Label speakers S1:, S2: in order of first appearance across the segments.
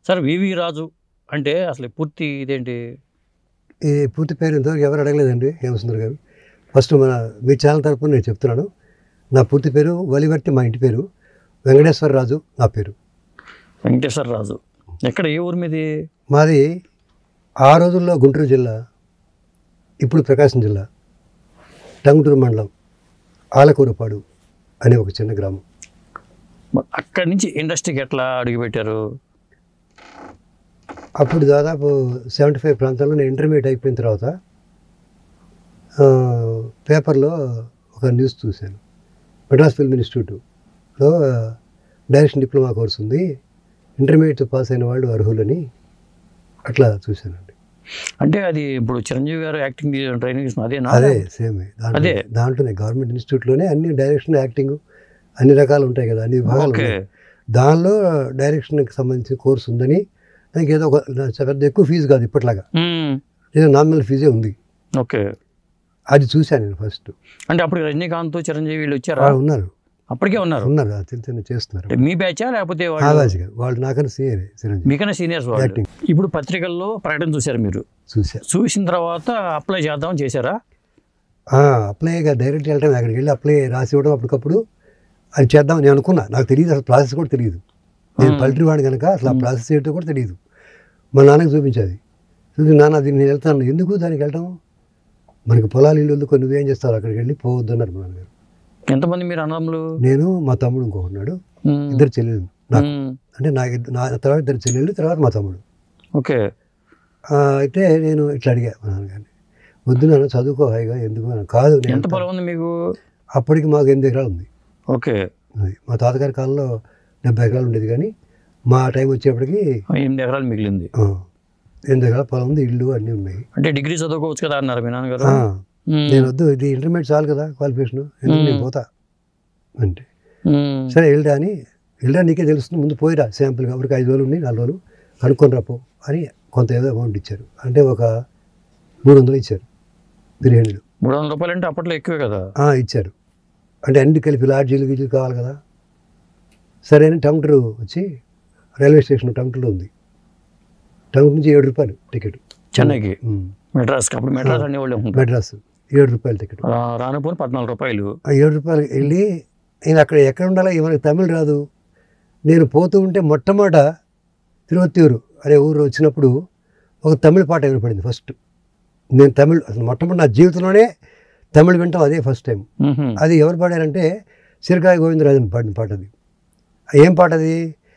S1: Sir వివి రాజు అంటే అసలు పూర్తి ఇదేంటి
S2: ఈ పూర్తి పేరు ఇంతవరకు ఎవరు అడగలేదండి హేమసుందర్ గారు ఫస్ట్ మన మీ ఛానల్ తరపున నేను చెప్తున్నాను నా పూర్తి పేరు వలివర్తి మా ఇంటి పేరు వెంకటేశ్వర రాజు నా పేరు
S1: వెంకటేశ్వర రాజు ఎక్కడ ఏ ఊరి మీది
S2: మాది ఆ రోజుల్లో గుంటూరు జిల్లా ఇప్పుడు ప్రకాశం జిల్లా టంగుటూరు మండలం ఆలకూరపాడు అనే ఒక చిన్న గ్రామం
S1: మరి అక్కడి నుంచి ఇండస్ట్రీకి ఎట్లా అడుగుపెట్టారు
S2: అప్పుడు దాదాపు సెవెంటీ ఫైవ్ ప్రాంతాల్లో నేను ఇంటర్మీడియట్ అయిపోయిన తర్వాత ఆ, పేపర్లో ఒక న్యూస్ చూశాను మెడ్రాస్ ఫిల్మ్ ఇన్స్టిట్యూట్లో డైరెక్షన్ డిప్లొమా కోర్స్ ఉంది ఇంటర్మీడియట్ పాస్ అయిన వాళ్ళు అర్హులని అట్లా చూశానండి
S1: అంటే అది ఇప్పుడు చిరంజీవి గారు యాక్టింగ్ ట్రైనింగ్ ఇస్తున్నారు అదేనా
S2: అదే సేమ్ దాంట్లో
S1: అదే.
S2: దాంట్లోనే గవర్నమెంట్ ఇన్స్టిట్యూట్లోనే అన్ని డైరెక్షన్ యాక్టింగ్ అన్ని రకాలు ఉంటాయి కదా అన్ని విభాగాలు
S1: ఓకే
S2: ఉన్నాయి. దానిలో డైరెక్షన్కి సంబంధించిన కోర్స్ ఉందని దానికి ఏదో ఒక పెద్ద ఎక్కువ ఫీజు కాదు ఇప్పట్లాగా
S1: మ్మ్.
S2: ఏదో నామినల్ ఫీజే ఉంది
S1: ఓకే
S2: అది చూశాను నేను ఫస్ట్
S1: అంటే అప్పుడు రజనీకాంత్ చిరంజీవి వీళ్ళు వచ్చారా
S2: వాళ్ళు ఉన్నారు
S1: అప్పటికే ఉన్నారు
S2: ఉన్నారు ఆ చిన్న చిన్న చేస్తున్నారు
S1: అంటే మీ బ్యాచా లేకపోతే వాళ్ళు
S2: ఆవాజ్ గారు వాళ్ళు నాకన్నా సీనియర్ చిరంజీవి
S1: మీకన్నా సీనియర్స్ వాళ్ళు
S2: Acting.
S1: ఇప్పుడు పత్రికల్లో ప్రకటన చూశారు మీరు
S2: చూశా
S1: చూసిన తర్వాత అప్లై చేద్దాం చేశారా
S2: అప్లైగా డైరెక్ట్ వెళ్ళటం అక్కడికి వెళ్ళి అప్లై రాసి ఇవ్వడం అప్పటికప్పుడు అది చేద్దాం నేను అనుకున్నా నాకు తెలియదు అసలు ప్రాసెస్ కూడా తెలియదు నేను
S1: Hmm.
S2: పల్టరీ వాడిని కనుక అసలు ఆ ప్రాసెస్ ఏంటో కూడా తెలియదు మా నాన్నకి చూపించేది చూసి నాన్న అది నేను వెళ్తాను ఎందుకు దానికి వెళ్ళటం మనకి పొలాలు ఇల్లు ఉంది, కొన్ని నువ్వేం చేస్తావు అక్కడికి వెళ్ళి పోవద్దు అన్నారు మా నాన్నగారు
S1: ఎంతమంది మీరు అన్నదమ్ములు
S2: నేను మా తమ్ముడు ఇంకొకన్నాడు
S1: మ్మ్.
S2: ఇద్దరు చెల్లెలు నాకు
S1: మ్మ్.
S2: అంటే నాకు ఇద్ద- నా తర్వాత ఇద్దరు చెల్లెళ్ళు తర్వాత మా తమ్ముడు
S1: ఓకే
S2: ఆ, అయితే నేను ఇట్లా అడిగా మా నాన్నగారిని వద్దు నాన్న చదువుకో హాయిగా ఎందుకు అన్నా. కాదు నేను
S1: ఎంత పొలం ఉంది మీకు
S2: అప్పటికి మాకు ఎనిమిది ఎకరాలు ఉంది
S1: ఓకే
S2: అది మా తాతగారి కాలంలో డెబ్బై ఎకరాలు ఉండేది కానీ మా టైం వచ్చేప్పటికి
S1: ఎనిమిది ఎకరాలు మిగిలింది
S2: ఆ, ఎనిమిది ఎకరాల పొలం ఉంది ఇల్లు అన్నీ ఉన్నాయి
S1: అంటే డిగ్రీ చదువుకోవచ్చు కదా అన్నారు మీ నాన్నగారు
S2: ఆ,
S1: మ్మ్.
S2: నేను వద్దు ఇది ఇంటర్మీడియట్ చాలు కదా క్వాలిఫికేషన్ ఎందుకు నేను పోతా అంటే
S1: మ్మ్.
S2: సరే వెళ్ళరా అని వెళ్ళరా నీకే తెలుస్తుంది ముందు పోయిరా శాంపుల్గా ఎవరికి ఐదు రోజులు ఉన్నాయి నాలుగు రోజులు కనుక్కొని రాపో అని కొంత ఏదో అమౌంట్ ఇచ్చారు అంటే ఒక మూడు వందలు ఇచ్చారు బిర్యానీలు
S1: మూడు వందల రూపాయలు అంటే అప్పట్లో ఎక్కువే కదా
S2: ఆ, ఇచ్చారు అంటే అన్ని కలిపి లాడ్జీలు గీజీలు కావాలి కదా సరే అని టంగుటూరు వచ్చి రైల్వే స్టేషన్ టంగుటూరులో ఉంది టంగుటూరు నుంచి ఏడు రూపాయలు టికెట్
S1: చెన్నైకి
S2: ఉమ్.
S1: మెడ్రాస్కి అప్పుడు మెడ్రాస్ అనే వాళ్ళు ఉంటారు
S2: మెడ్రాస్ ఏడు రూపాయలు టికెట్
S1: రా- రానుపోని పద్నాలుగు రూపాయలు
S2: ఆ ఏడు రూపాయలు వెళ్ళి నేను అక్కడ ఎక్కడ ఉండాలో మనకి తమిళ్ రాదు నేను పోతూ ఉంటే మొట్టమొదట తిరువత్తూరు అనే ఊరు వచ్చినప్పుడు ఒక తమిళ పాట వినపడింది ఫస్ట్ నేను తమిళ్ అసలు మొట్టమొదటి నా జీవితంలోనే తమిళ్ వింటాం అదే ఫస్ట్ టైం
S1: మ్మ్.
S2: అది ఎవరు పాడారంటే సిరకాయ గోవిందరాజన్ పాడిన పాట అది ఏం పాట అది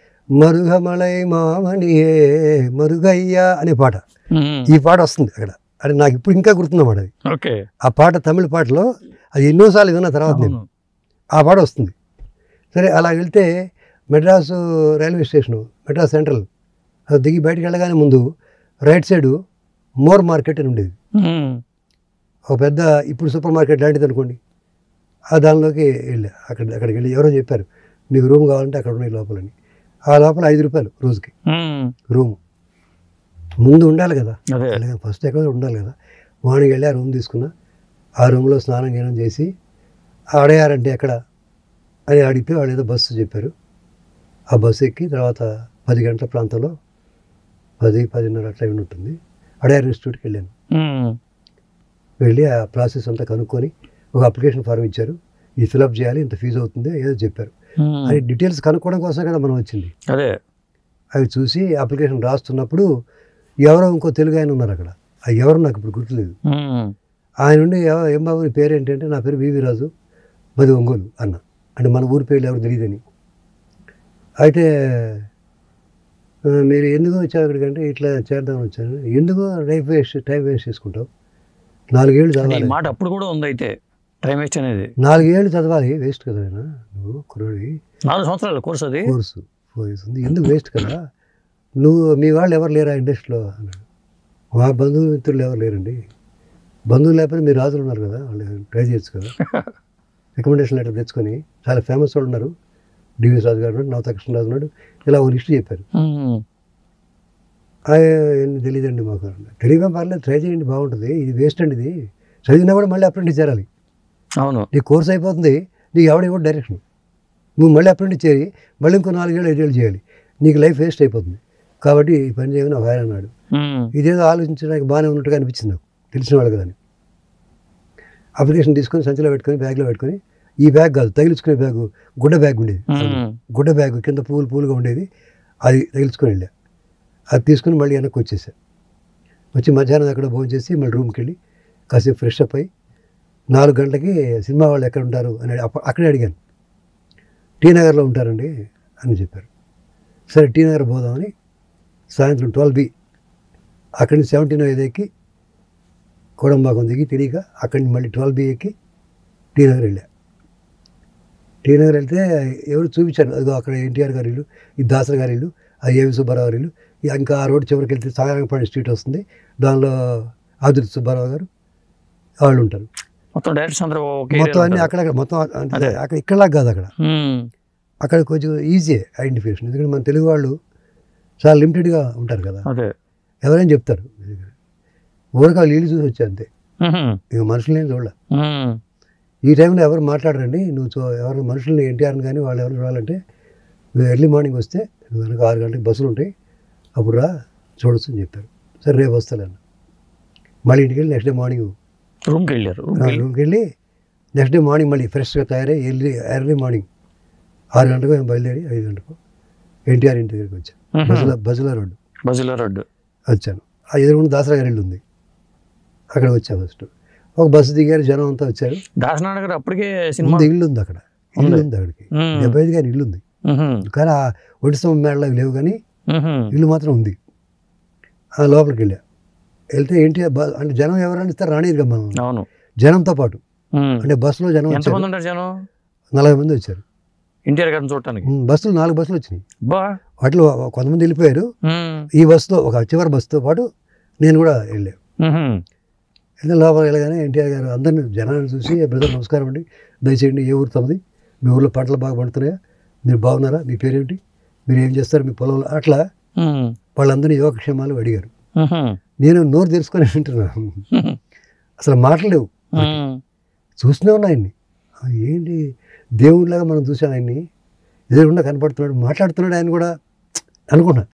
S2: మరుగమలై మామనియే మరుగయ్య అనే పాట
S1: మ్మ్.
S2: ఈ పాట వస్తుంది అక్కడ అది నాకు ఇప్పుడు ఇంకా గుర్తుందన్నమాట అది
S1: ఓకే
S2: ఆ పాట తమిళ పాటలో అది ఎన్నోసార్లు విన్న తర్వాత నేను
S1: అవును.
S2: ఆ పాట వస్తుంది సరే అలా వెళ్తే Madras railway station Madras central అది దిగి బయటికి వెళ్ళగానే ముందు రైట్ సైడు మోర్ మార్కెట్ అని ఉండేది
S1: మ్మ్.
S2: ఒక పెద్ద ఇప్పుడు సూపర్ మార్కెట్ లాంటిది అనుకోండి ఆ దానిలోకి వెళ్ళా అక్కడ అక్కడికి వెళ్ళి ఎవరో చెప్పారు మీకు రూమ్ కావాలంటే అక్కడ ఉన్నాయి లోపలని ఆ లోపల ఐదు రూపాయలు రోజుకి
S1: మ్మ్.
S2: రూమ్ ముందు ఉండాలి కదా
S1: అదే
S2: ఫస్ట్ ఎక్కడ ఉండాలి కదా మార్నింగ్ వెళ్ళి ఆ రూమ్ తీసుకున్నా ఆ రూమ్లో స్నానం గీనం చేసి అడగారంటే ఎక్కడ అని అడిగితే వాళ్ళు ఏదో బస్సు చెప్పారు ఆ బస్సు ఎక్కి తర్వాత పది గంటల ప్రాంతంలో పది పదిన్నర అట్లా అయి ఉంటుంది అడయార్ ఇన్స్టిట్యూట్కి వెళ్ళాను
S1: మ్మ్.
S2: వెళ్ళి ఆ ప్రాసెస్ అంతా కనుక్కొని ఒక అప్లికేషన్ ఫారం ఇచ్చారు ఇది ఫిలప్ చేయాలి ఇంత ఫీజు అవుతుంది ఏదో చెప్పారు
S1: మ్మ్.
S2: అది డీటెయిల్స్ కనుక్కోవడం కోసం కదా మనం వచ్చింది
S1: అదే
S2: అవి చూసి అప్లికేషన్ రాస్తున్నప్పుడు ఎవరో ఇంకో తెలుగు ఆయన ఉన్నారు అక్కడ అది ఎవరు నాకు ఇప్పుడు గుర్తులేదు
S1: మ్మ్.
S2: ఆయన ఉండి "ఎవ- ఏం బాబు నీ పేరు ఏంటంటే నా పేరు వివి రాజు మది ఒంగోలు అన్న అంటే మన ఊరి పేర్లు ఎవరు తెలియదని అయితే "ఆ, మీరు ఎందుకు వచ్చావు ఇక్కడికంటే ఇట్లా చేద్దామని వచ్చాను ఎందుకు టైం వేస్ట్ టైం వేస్ట్ చేసుకుంటావు నాలుగేళ్ళు
S1: అంటే ఈ
S2: చదవాలి
S1: మాట అప్పుడు కూడా ఉంది అయితే టైం వేస్ట్ అనేది
S2: నాలుగేళ్ళు చదవాలి వేస్ట్ కదా నాయనా నువ్వు కుర్రోడి
S1: నాలుగు సంవత్సరాల కోర్స్ అది
S2: కోర్సు ఫోర్ ఇయర్స్ ఉంది ఎందుకు వేస్ట్ కదా నువ్వు మీ వాళ్ళు ఎవరు లేరా ఇండస్ట్రీలో అన్నాడు మా బంధువులు మిత్రులు ఎవరు లేరండి బంధువులు లేకపోతే మీరు రాజులు ఉన్నారు కదా వాళ్ళు ట్రై చేయొచ్చు కదా రికమెండేషన్ లెటర్ తెచ్చుకొని చాలా ఫేమస్ వాళ్ళు ఉన్నారు డివిఎస్ రాజు గారు ఉన్నాడు నవత కృష్ణరాజు ఉన్నాడు ఇలా ఒక లిస్ట్ చెప్పారు
S1: మ్మ్.
S2: ఏం తెలియదండి మాకు అన్నాడు. తెలియగా పర్లేదు ట్రై చేయండి బాగుంటుంది ఇది వేస్ట్ అండి ఇది చదివినా కూడా మళ్ళీ అప్రెంటిస్ చేరాలి
S1: అవును
S2: నీ కోర్స్ అయిపోతుంది నీకు ఎవడ ఇవ్వడు డైరెక్షన్ నువ్వు మళ్ళీ అప్రెంటిస్ చేరి మళ్ళీ ఇంకో నాలుగేళ్ళు ఐదేళ్ళు చేయాలి నీకు లైఫ్ వేస్ట్ అయిపోతుంది కాబట్టి ఈ పని చేయమని ఒక ఆయన అన్నాడు
S1: ఉమ్.
S2: ఇదేదో ఆలోచించడానికి బాగానే ఉన్నట్టుగా అనిపించింది నాకు తెలిసిన వాళ్ళు కదా అని అప్లికేషన్ తీసుకొని సంచిలో పెట్టుకొని బ్యాగ్లో పెట్టుకొని ఈ బ్యాగ్ కాదు తగిలించుకునే బ్యాగ్ గుడ్డ బ్యాగ్ ఉండేది
S1: ఉమ్.
S2: గుడ్డ బ్యాగ్ కింద పూలు పూలుగా ఉండేది అది తగిలించుకొని వెళ్ళా అది తీసుకుని మళ్ళీ వెనక్కి వచ్చేసా వచ్చి మధ్యాహ్నం అక్కడ భోజనం చేసి మళ్ళీ రూమ్కి వెళ్ళి కాసేపు ఫ్రెష్ అప్ అయ్యి నాలుగు గంటలకి సినిమా వాళ్ళు ఎక్కడ ఉంటారు అని అడి- అప్ప- అక్కడే అడిగాను టీ నగర్లో ఉంటారండి అని చెప్పారు సరే టీ నగర్ పోదామని సాయంత్రం ట్వెల్వ్ బి అక్కడి నుంచి సెవెంటీన్ ఐదు ఎక్కి కోడంబాకం దిగి తెలియక అక్కడి నుంచి మళ్ళీ ట్వెల్వ్ బి ఎక్కి టీ నగర్ వెళ్ళా టీ నగర్ వెళ్తే ఎవరు చూపించారు అదిగో అక్కడ ఎన్టీఆర్ గారి ఇల్లు ఈ దాసరి గారి ఇల్లు అది ఏవి సుబ్బారావు గారి ఇల్లు ఈ ఇంకా ఆ రోడ్ చివరికి వెళ్తే సాగరంగపాడి స్ట్రీట్ వస్తుంది దానిలో ఆదుర్తి సుబ్బారావు గారు వాళ్ళు ఉంటారు
S1: మొత్తం డైరెక్ట్స్ అందరూ ఒకే
S2: మొత్తం
S1: ఏరియాలో
S2: అన్ని
S1: ఉంటారు.
S2: అక్కడక్కడ మొత్తం అంటే
S1: అదే.
S2: అక్కడ ఇక్కడలా కాదు అక్కడ
S1: ఉమ్.
S2: అక్కడ కొంచెం ఈజీ ఐడెంటిఫికేషన్ ఎందుకంటే మన తెలుగు వాళ్ళు చాలా లిమిటెడ్గా ఉంటారు కదా
S1: అదే
S2: ఎవరైనా చెప్తారు ఊరక వాళ్ళు ఇల్లు చూసి వచ్చా అంతే
S1: ఉహుం.
S2: ఇక మనుషులనేం చూడాల
S1: ఉమ్.
S2: ఈ టైంలో ఎవరు మాట్లాడరండి నువ్వు చూ ఎవరు మనుషుల్ని ఎన్టీఆర్ని కానీ వాళ్ళు ఎవరు చూడాలంటే నువ్వు ఎర్లీ మార్నింగ్ వస్తే నువ్వు కనుక ఆరు గంటలకు బస్సులు ఉంటాయి అప్పుడు రా చూడొచ్చు అని చెప్పారు సరే రేపు వస్తాను మళ్ళీ ఇంటికి వెళ్ళి నెక్స్ట్ డే మార్నింగ్
S1: రూమ్కి వెళ్ళారు రూమ్కి వెళ్ళి
S2: రూమ్కి వెళ్ళి నెక్స్ట్ డే మార్నింగ్ మళ్ళీ ఫ్రెష్గా తయారై ఎర్లీ ఎర్లీ మార్నింగ్ ఆరు గంటలకు మేము బయలుదేరి ఐదు గంటలకు ఎన్టీఆర్ ఇంటి దగ్గరికి వచ్చాను
S1: ఉహుం.
S2: బజుల బజుల రోడ్డు
S1: బజుల రోడ్డు
S2: వచ్చాను ఆ ఎదురుగుండా దాసరా గారి ఇల్లు ఉంది అక్కడ వచ్చా ఫస్ట్ ఒక బస్సు దిగారు జనం అంతా వచ్చారు
S1: దాసనారాయణ గారు అప్పటికే సినిమా
S2: ముందు ఇల్లు ఉంది అక్కడ ఇల్లు
S1: ఉంది.
S2: ఉంది అక్కడికి
S1: ఉమ్.
S2: డెబ్బై ఐదు గారి ఇల్లు ఉంది
S1: ఉహుం.
S2: కానీ ఆ ఒంటి స్తంభం మేడలో లేవు కానీ
S1: ఉహుం.
S2: ఇల్లు మాత్రం ఉంది ఆ లోపలికి వెళ్ళా వెళ్తే ఏంటి ఆ బ- అంటే జనం ఎవరైనా ఇస్తారు రానియరు కదా మనం
S1: అవును
S2: జనంతో పాటు
S1: ఉమ్.
S2: అంటే బస్సులో జనం వచ్చారు
S1: ఎంతమంది ఉంటారు జనం
S2: నలభై మంది వచ్చారు
S1: ఎన్టీఆర్ గారిని చూడటానికి
S2: ఉమ్, బస్సులు నాలుగు బస్సులు వచ్చినాయి
S1: బా
S2: వాటిలో కొంతమంది వెళ్ళిపోయారు
S1: ఉమ్.
S2: ఈ బస్సుతో ఒక చివరి బస్సుతో పాటు నేను కూడా వెళ్ళాను
S1: ఉహుం.
S2: అయితే లోపల వెళ్ళగానే ఎన్టీఆర్ గారు అందరిని జనాన్ని చూసి బ్రదర్ నమస్కారం అండి దయచేయండి ఏ ఊరు తమది మీ ఊర్లో పంటలు బాగా పండుతున్నాయా మీరు బాగున్నారా మీ పేరేంటి మీరు ఏం చేస్తారు మీ పొలంలో అట్లా
S1: ఉమ్.
S2: వాళ్ళందరినీ యోగక్షేమాలు అడిగారు
S1: ఉహుం.
S2: నేను నోరు తెరుచుకొని వింటున్నాను
S1: ఉహుం.
S2: అసలు మాటలేవు
S1: ఉమ్.
S2: చూస్తూనే ఉన్నా ఆయన్ని ఆ, ఏంటి దేవుడిలాగా మనం చూసాం ఆయన్ని ఎదురుగుండా కనపడుతున్నాడు మాట్లాడుతున్నాడు ఆయన కూడా అనుకున్నా